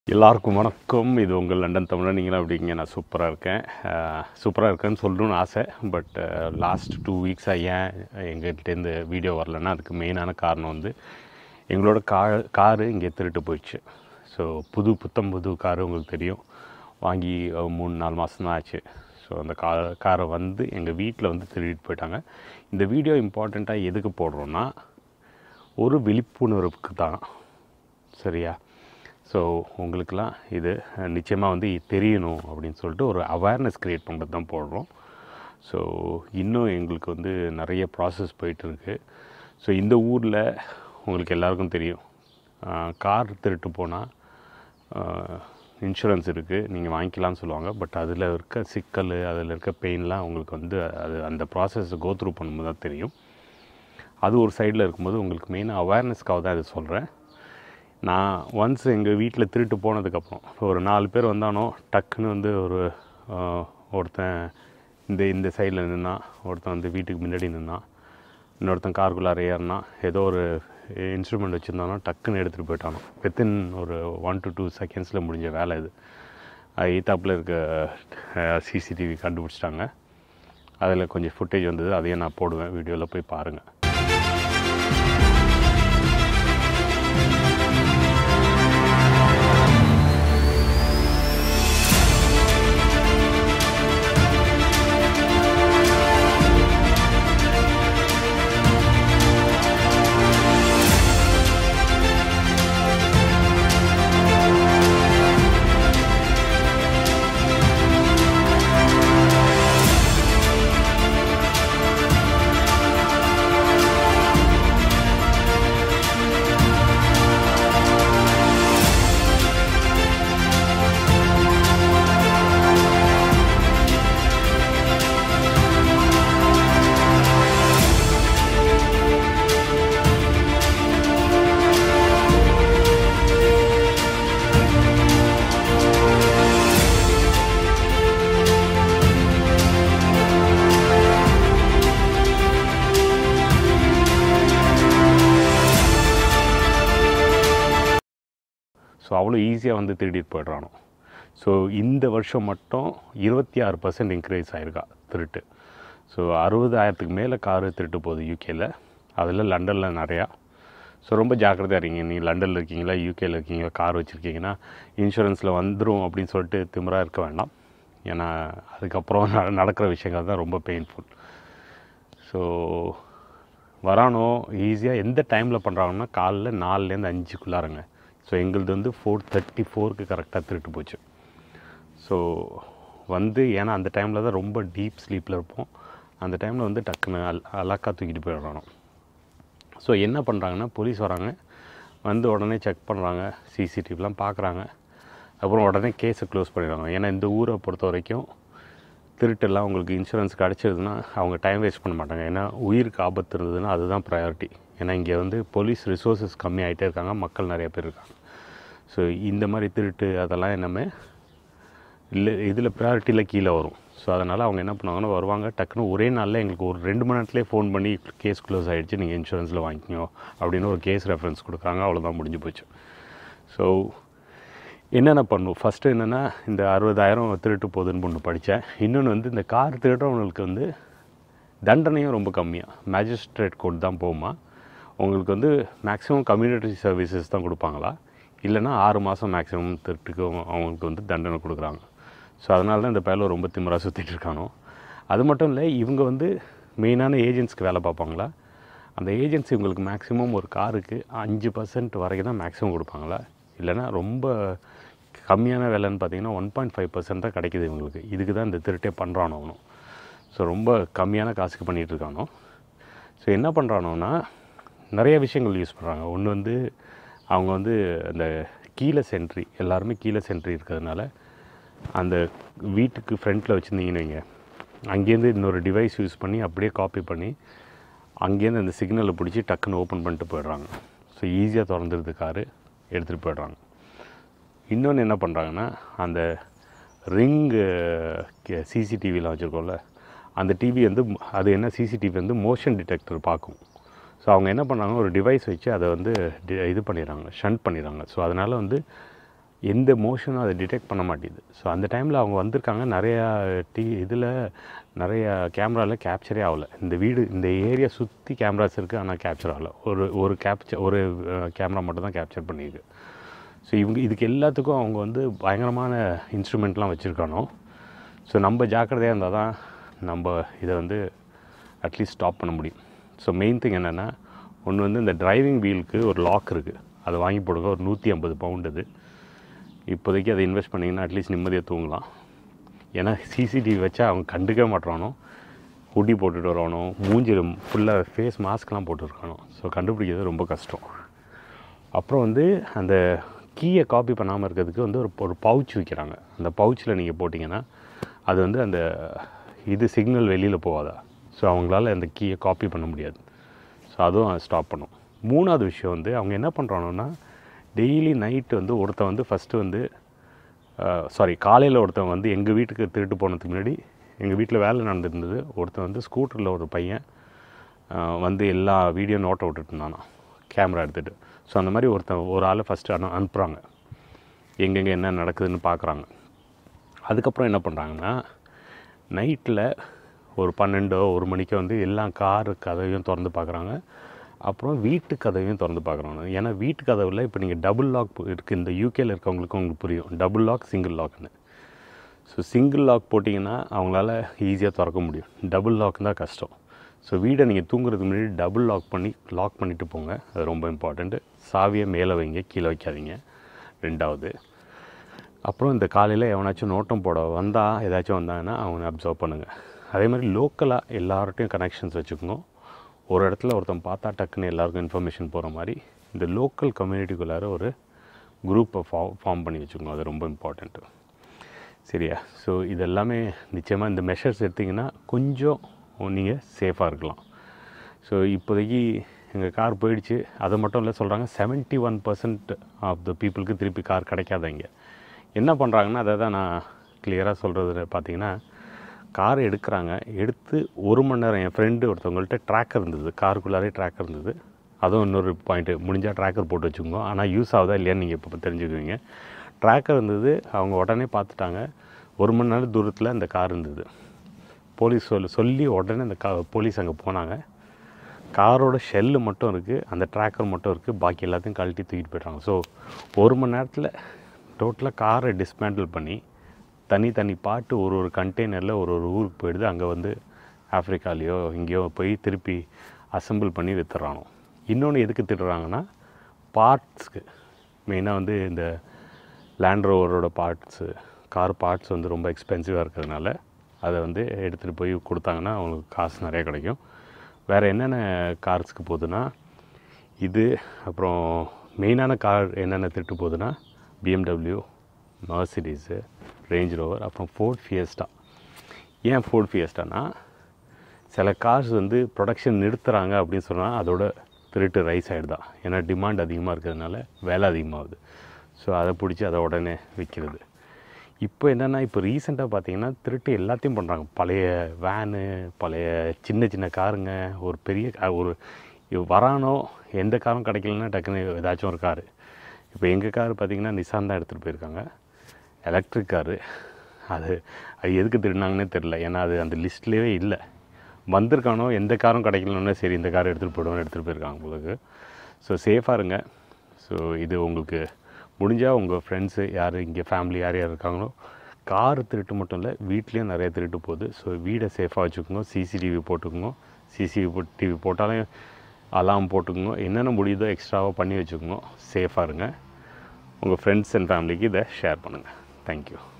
எல்லாருக்கும் வணக்கம் இது உங்கள் லண்டன் தமிழன் நீங்களும் அப்படிங்க நான் சூப்பராக இருக்கேன் சூப்பராக இருக்கேன்னு சொல்லணும்னு ஆசை பட் லாஸ்ட் டூ வீக்ஸாக ஏன் எங்கள்கிட்டேருந்து வீடியோ வரலன்னா அதுக்கு மெயினான காரணம் வந்து எங்களோட கா காரு இங்கே திருட்டு போயிடுச்சு ஸோ புது புத்தம் புது காரு உங்களுக்கு தெரியும் வாங்கி அஹ், மூணு நாலு மாதம் தான் ஆச்சு ஸோ அந்த கா காரை வந்து எங்கள் வீட்டில் வந்து திருடிட்டு போயிட்டாங்க இந்த வீடியோ இம்பார்ட்டண்ட்டாக எதுக்கு போடுறோன்னா ஒரு விழிப்புணர்வுக்கு தான் சரியா ஸோ உங்களுக்கெல்லாம் இது நிச்சயமாக வந்து தெரியணும் அப்படின்னு சொல்லிட்டு ஒரு அவேர்னஸ் க்ரியேட் பண்ணுறது தான் போடுறோம் ஸோ இன்னும் எங்களுக்கு வந்து நிறைய ப்ராசஸ் போயிட்டுருக்கு ஸோ இந்த ஊரில் உங்களுக்கு எல்லாருக்கும் தெரியும் கார் திருட்டு போனால் இன்சூரன்ஸ் இருக்குது நீங்கள் வாங்கிக்கலாம்னு சொல்லுவாங்க பட் அதில் இருக்க சிக்கல் அதில் இருக்க பெயின்லாம் உங்களுக்கு வந்து அது அந்த ப்ராசஸ் கோ த்ரூ பண்ணும்போது தான் தெரியும் அது ஒரு சைடில் இருக்கும்போது உங்களுக்கு மெயினாக அவேர்னஸ்க்காக தான் இது சொல்கிறேன் நான் ஒன்ஸ் எங்கள் வீட்டில் திருட்டு போனதுக்கப்புறம் ஒரு நாலு பேர் வந்தானோ டக்குன்னு வந்து ஒரு ஆஹ், ஒருத்தன் இந்த இந்த சைடில் நின்னான் ஒருத்தன் வந்து வீட்டுக்கு முன்னாடி நின்னான் இன்னொருத்தன் காருக்குள்ளார ஏறினா ஏதோ ஒரு இன்ஸ்ட்ருமெண்ட் வச்சுருந்தானோ டக்குன்னு எடுத்துகிட்டு போயிட்டானோ வித்தின் ஒரு ஒன் டு டூ செகண்ட்ஸில் முடிஞ்ச வேலை இது அது ஈத்தாப்பில் இருக்க சிசிடிவி கண்டுபிடிச்சிட்டாங்க அதில் கொஞ்சம் ஃபுட்டேஜ் வந்தது அதையும் நான் போடுவேன் வீடியோவில் போய் பாருங்கள் ஸோ அவ்வளோ ஈஸியாக வந்து திருடிட்டு போயிடுறானோ ஸோ இந்த வருஷம் மட்டும் இருபத்தி ஆறு பர்சன்ட் இன்க்ரீஸ் ஆயிருக்கா திருட்டு ஸோ அறுபதாயிரத்துக்கு மேலே காரு திருட்டு போகுது யூகேல அதில் லண்டனில் நிறையா ஸோ ரொம்ப ஜாக்கிரதையாக இருங்க நீ லண்டனில் இருக்கீங்களா யூகேல இருக்கீங்களா கார் வச்சுருக்கீங்கன்னா இன்சூரன்ஸில் வந்துடும் அப்படின்னு சொல்லிட்டு திமிராக இருக்க வேண்டாம் ஏன்னா அதுக்கப்புறம் ந- நடக்கிற விஷயங்கள் தான் ரொம்ப பெயின்ஃபுல் ஸோ வரானோ ஈஸியாக எந்த டைமில் பண்ணுறாங்கன்னா காலைல நாலுலேருந்து அஞ்சுக்குள்ளாரங்க ஸோ எங்களுது வந்து ஃபோர் தேர்ட்டி ஃபோருக்கு கரெக்டாக திருட்டு போச்சு ஸோ வந்து ஏன்னா அந்த டைமில் தான் ரொம்ப டீப் ஸ்லீப்பில் இருப்போம் அந்த டைமில் வந்து டக்குன்னு அல் அலாக்கா தூக்கிட்டு போயிடுறானோ ஸோ என்ன பண்ணுறாங்கன்னா போலீஸ் வராங்க வந்து உடனே செக் பண்ணுறாங்க சிசிடிவிலாம் பார்க்குறாங்க அப்புறம் உடனே கேஸை க்ளோஸ் பண்ணிடுறாங்க ஏன்னா இந்த ஊரை பொறுத்த வரைக்கும் திருட்டெல்லாம் உங்களுக்கு இன்சூரன்ஸ் கிடச்சிதுன்னா அவங்க டைம் வேஸ்ட் பண்ண மாட்டாங்க ஏன்னா உயிருக்கு ஆபத்து இருந்ததுன்னா அதுதான் ப்ரையாரிட்டி ஏன்னா இங்கே வந்து போலீஸ் ரிசோர்ஸஸ் கம்மி ஆகிட்டே இருக்காங்க மக்கள் நிறைய பேர் இருக்காங்க ஸோ இந்த மாதிரி திருட்டு அதெல்லாம் என்னமே இல்லை இதில் ப்ரையாரிட்டியில் கீழே வரும் ஸோ அதனால் அவங்க என்ன பண்ணுவாங்கன்னா வருவாங்க டக்குன்னு ஒரே நாளில் எங்களுக்கு ஒரு ரெண்டு மணி நேரத்துலேயே ஃபோன் பண்ணி கேஸ் க்ளோஸ் ஆகிடுச்சு நீங்கள் இன்சூரன்ஸில் வாங்கிக்கோ அப்படின்னு ஒரு கேஸ் ரெஃபரன்ஸ் கொடுக்குறாங்க அவ்வளோதான் முடிஞ்சு போச்சு ஸோ என்னென்ன பண்ணும் ஃபஸ்ட்டு என்னென்னா இந்த அறுபதாயிரம் திருட்டு போகுதுன்னு ஒன்று படித்தேன் இன்னொன்று வந்து இந்த கார் திருடுறவங்களுக்கு வந்து தண்டனையும் ரொம்ப கம்மியாக மேஜிஸ்ட்ரேட் கோர்ட் தான் போகுமா உங்களுக்கு வந்து மேக்ஸிமம் கம்யூனிட்டி சர்வீசஸ் தான் கொடுப்பாங்களா இல்லைன்னா ஆறு மாதம் மேக்ஸிமம் திருட்டுக்கு அவங்க- அவங்களுக்கு வந்து தண்டனை கொடுக்குறாங்க ஸோ அதனால தான் இந்த பயல ரொம்ப திமிரா சுற்றிட்டு இருக்கானோ அது மட்டும் இல்லை இவங்க வந்து மெயினான ஏஜென்ட்ஸ்க்கு வேலை பார்ப்பாங்களா அந்த ஏஜென்சி உங்களுக்கு மேக்ஸிமம் ஒரு காருக்கு அஞ்சு பர்சன்ட் வரைக்கும் தான் மேக்ஸிமம் கொடுப்பாங்களா இல்லைன்னா ரொம்ப கம்மியான விலைன்னு பார்த்தீங்கன்னா ஒன் பாயிண்ட் ஃபைவ் பர்சன்ட் தான் கிடைக்குது இவங்களுக்கு இதுக்கு தான் இந்த திருட்டே பண்ணுறானோ அவனும் ஸோ ரொம்ப கம்மியான காசுக்கு பண்ணிகிட்டு இருக்கானோ ஸோ என்ன பண்ணுறானோன்னா நிறைய விஷயங்கள் யூஸ் பண்ணுறாங்க ஒன்று வந்து அவங்க வந்து அந்த கீழே சென்ட்ரி எல்லாருமே கீழே சென்ட்ரி இருக்கிறதுனால அந்த வீட்டுக்கு ஃப்ரண்ட்டில் வச்சுருந்தீங்கன்னு வைங்க அங்கேருந்து இன்னொரு டிவைஸ் யூஸ் பண்ணி அப்படியே காப்பி பண்ணி அங்கேருந்து அந்த சிக்னலை பிடிச்சி டக்குன்னு ஓப்பன் பண்ணிட்டு போயிடுறாங்க ஸோ ஈஸியாக திறந்துருது காரு எடுத்துகிட்டு போயிடுறாங்க இன்னொன்று என்ன பண்ணுறாங்கன்னா அந்த ரிங்கு சிசிடிவிலாம் வச்சுருக்கோம்ல அந்த டிவி வந்து அது என்ன சிசிடிவி வந்து மோஷன் டிடெக்டர் பார்க்கும் ஸோ அவங்க என்ன பண்ணாங்க ஒரு டிவைஸ் வச்சு அதை வந்து டி- இது பண்ணிடுறாங்க ஷண்ட் பண்ணிடுறாங்க ஸோ அதனால் வந்து எந்த மோஷனும் அதை டிடெக்ட் பண்ண மாட்டேங்குது ஸோ அந்த டைமில் அவங்க வந்திருக்காங்க நிறையா டி இதில் நிறைய கேமராவில் கேப்சரே ஆகல இந்த வீடு இந்த ஏரியா சுற்றி கேமராஸ் இருக்குது ஆனால் கேப்சர் ஆகல ஒரு ஒரு கேப்சர் ஒரு கேமரா மட்டும் தான் கேப்சர் பண்ணியிருக்கு ஸோ இவங்க இதுக்கு எல்லாத்துக்கும் அவங்க வந்து பயங்கரமான இன்ஸ்ட்ருமெண்ட்லாம் வச்சுருக்கானோ ஸோ நம்ம ஜாக்கிரதையாக இருந்தால் தான் நம்ம இதை வந்து அட்லீஸ்ட் ஸ்டாப் பண்ண முடியும் ஸோ மெயின் திங் என்னென்னா ஒன்று வந்து இந்த டிரைவிங் வீலுக்கு ஒரு லாக் இருக்குது அதை வாங்கி போடுங்க ஒரு நூற்றி ஐம்பது பவுண்ட் அது இப்போதைக்கு அதை இன்வெஸ்ட் பண்ணிங்கன்னா அட்லீஸ்ட் நிம்மதியாக தூங்கலாம் ஏன்னா சிசிடிவி வச்சா அவங்க கண்டுக்கவே மாட்டுறானோ ஹுடி போட்டுட்டு வரானோ மூஞ்சில் ஃபுல்லாக ஃபேஸ் மாஸ்க்லாம் போட்டுருக்கானோ ஸோ கண்டுபிடிக்கிறது ரொம்ப கஷ்டம் அப்புறம் வந்து அந்த கீயை காப்பி பண்ணாமல் இருக்கிறதுக்கு வந்து ஒரு ஒரு பவுச் விற்கிறாங்க அந்த பவுச்சில் நீங்கள் போட்டிங்கன்னா அது வந்து அந்த இது சிக்னல் வெளியில் போகாதா ஸோ அவங்களால அந்த கீயை காப்பி பண்ண முடியாது ஸோ அதுவும் ஸ்டாப் பண்ணும் மூணாவது விஷயம் வந்து அவங்க என்ன பண்ணுறாங்கன்னா டெய்லி நைட்டு வந்து ஒருத்தன் வந்து ஃபஸ்ட்டு வந்து சாரி காலையில் ஒருத்தன் வந்து எங்கள் வீட்டுக்கு திருட்டு போனதுக்கு முன்னாடி எங்கள் வீட்டில் வேலை நடந்துருந்தது ஒருத்தன் வந்து ஸ்கூட்டரில் ஒரு பையன் ஆஹ், வந்து எல்லா வீடியோ நோட்டை விட்டுட்டு இருந்தானா கேமரா எடுத்துகிட்டு ஸோ அந்த மாதிரி ஒருத்தன் ஒரு ஆளை ஃபஸ்ட்டு அனு அனுப்புகிறாங்க எங்கெங்கே என்ன நடக்குதுன்னு பார்க்குறாங்க அதுக்கப்புறம் என்ன பண்ணுறாங்கன்னா நைட்டில் ஒரு பன்னெண்டோ ஒரு மணிக்கோ வந்து எல்லா காரு கதவையும் திறந்து பார்க்குறாங்க அப்புறம் வீட்டு கதவையும் திறந்து பார்க்குறாங்க ஏன்னா வீட்டு கதவில் இப்போ நீங்கள் டபுள் லாக் இருக்குது இந்த யூகேல இருக்கவங்களுக்கு உங்களுக்கு புரியும் டபுள் லாக் சிங்கிள் லாக்னு ஸோ சிங்கிள் லாக் போட்டிங்கன்னா அவங்களால ஈஸியாக திறக்க முடியும் டபுள் லாக் தான் கஷ்டம் ஸோ வீடை நீங்கள் தூங்குறதுக்கு முன்னாடி டபுள் லாக் பண்ணி லாக் பண்ணிவிட்டு போங்க அது ரொம்ப இம்பார்ட்டண்ட்டு சாவியை மேலே வைங்க கீழே வைக்காதீங்க ரெண்டாவது அப்புறம் இந்த காலையில் எவனாச்சும் நோட்டம் போட வந்தால் ஏதாச்சும் வந்தாங்கன்னா அவனை அப்சர்வ் பண்ணுங்கள் அதே மாதிரி லோக்கலாக எல்லார்ட்டையும் கனெக்ஷன்ஸ் வச்சுக்கோங்க ஒரு இடத்துல ஒருத்தன் பார்த்தா டக்குன்னு எல்லாருக்கும் இன்ஃபர்மேஷன் போகிற மாதிரி இந்த லோக்கல் கம்யூனிட்டிக்குள்ளார ஒரு குரூப்பை ஃபா ஃபார்ம் பண்ணி வச்சுக்கோங்க அது ரொம்ப இம்பார்ட்டண்ட்டு சரியா ஸோ இதெல்லாமே நிச்சயமாக இந்த மெஷர்ஸ் எடுத்திங்கன்னா கொஞ்சம் நீங்கள் சேஃபாக இருக்கலாம் ஸோ இப்போதைக்கு எங்கள் கார் போயிடுச்சு அது மட்டும் இல்லை சொல்கிறாங்க 71% ஒன் பர்சன்ட் ஆஃப் த பீப்புளுக்கு திருப்பி கார் கிடைக்காத இங்கே என்ன பண்ணுறாங்கன்னா அதை தான் நான் கிளியராக சொல்கிறது பார்த்தீங்கன்னா கார் எடுக்கிறாங்க எடுத்து ஒரு மணி நேரம் என் ஃப்ரெண்டு ஒருத்தவங்கள்ட்ட ட்ராக்கர் இருந்தது காருக்குள்ளாரே ட்ராக்கர் இருந்தது அதுவும் இன்னொரு பாயிண்ட்டு முடிஞ்சால் ட்ராக்கர் போட்டு வச்சுக்கோங்க ஆனால் யூஸ் ஆகுதா இல்லையான்னு நீங்கள் இப்போ தெரிஞ்சுக்குவீங்க ட்ராக்கர் இருந்தது அவங்க உடனே பார்த்துட்டாங்க ஒரு மணி நேரம் தூரத்தில் அந்த கார் இருந்தது போலீஸ் சொல்லி சொல்லி உடனே அந்த கா போலீஸ் அங்கே போனாங்க காரோட ஷெல்லு மட்டும் இருக்குது அந்த ட்ராக்கர் மட்டும் இருக்குது பாக்கி எல்லாத்தையும் கழட்டி தூக்கிட்டு போயிட்டாங்க ஸோ ஒரு மணி நேரத்தில் டோட்டலாக காரை டிஸ்மேண்டில் பண்ணி தனி தனி பாட்டு ஒரு ஒரு கண்டெய்னரில் ஒரு ஒரு ஊருக்கு போயிடுது அங்கே வந்து ஆஃப்ரிக்காலேயோ எங்கேயோ போய் திருப்பி அசெம்பிள் பண்ணி வித்துறானோ இன்னொன்று எதுக்கு திட்டுறாங்கன்னா பார்ட்ஸ்க்கு மெயினாக வந்து இந்த லேண்ட் ரோவரோட பார்ட்ஸு கார் பார்ட்ஸ் வந்து ரொம்ப எக்ஸ்பென்சிவாக இருக்கிறதுனால அதை வந்து எடுத்துகிட்டு போய் கொடுத்தாங்கன்னா அவங்களுக்கு காசு நிறைய கிடைக்கும் வேறு என்னென்ன கார்ஸ்க்கு போகுதுன்னா இது அப்புறம் மெயினான கார் என்னென்ன திட்டு போகுதுன்னா பிஎம்டபிள்யூ மர்சிடிஸு ரேஞ்ச் ரோவர் அப்புறம் ஃபோர்ட் ஃபியஸ்டா ஏன் ஃபோர்ட் ஃபியஸ்டானா சில கார்ஸ் வந்து ப்ரொடக்ஷன் நிறுத்துறாங்க அப்படின்னு சொன்னால் அதோட திருட்டு ரைஸ் ஆகிடுதான் ஏன்னா டிமாண்ட் அதிகமாக இருக்கிறதுனால விலை அதிகமாகுது ஸோ அதை பிடிச்சி அதை உடனே விற்கிறது இப்போ என்னென்னா இப்போ ரீசெண்டாக பார்த்தீங்கன்னா திருட்டு எல்லாத்தையும் பண்ணுறாங்க பழைய வேனு பழைய சின்ன சின்ன காருங்க ஒரு பெரிய கா- ஒரு இவ் வரானோ எந்த காரும் கிடைக்கலன்னா டக்குன்னு ஏதாச்சும் ஒரு காரு இப்போ எங்கள் கார் பார்த்தீங்கன்னா நிசான் தான் எடுத்துகிட்டு போயிருக்காங்க எலக்ட்ரிக் காரு அது அது எதுக்கு திருடினாங்கன்னே தெரில ஏன்னா அது அந்த லிஸ்ட்லேயே இல்லை வந்திருக்கானோ எந்த காரும் கிடைக்கலன்னு சரி இந்த கார் எடுத்துகிட்டு போய்டுவோம்னு எடுத்துகிட்டு போயிருக்காங்க உங்களுக்கு ஸோ சேஃபாக இருங்க ஸோ இது உங்களுக்கு முடிஞ்சால் உங்கள் ஃப்ரெண்ட்ஸு யார் இங்கே ஃபேமிலி யார் யார் இருக்காங்களோ கார் திருட்டு மட்டும் இல்லை வீட்லேயும் நிறைய திருட்டு போகுது ஸோ வீடை சேஃபாக வச்சுக்கோங்க சிசிடிவி போட்டுக்கோங்க சிசிடிவி டிவி போட்டாலும் அலாம் போட்டுக்கோங்க என்னென்ன முடியுதோ எக்ஸ்ட்ராவாக பண்ணி வச்சுக்கோங்க சேஃபாக இருங்க உங்கள் ஃப்ரெண்ட்ஸ் அண்ட் ஃபேமிலிக்கு இதை ஷேர் பண்ணுங்கள் தேங்க்யூ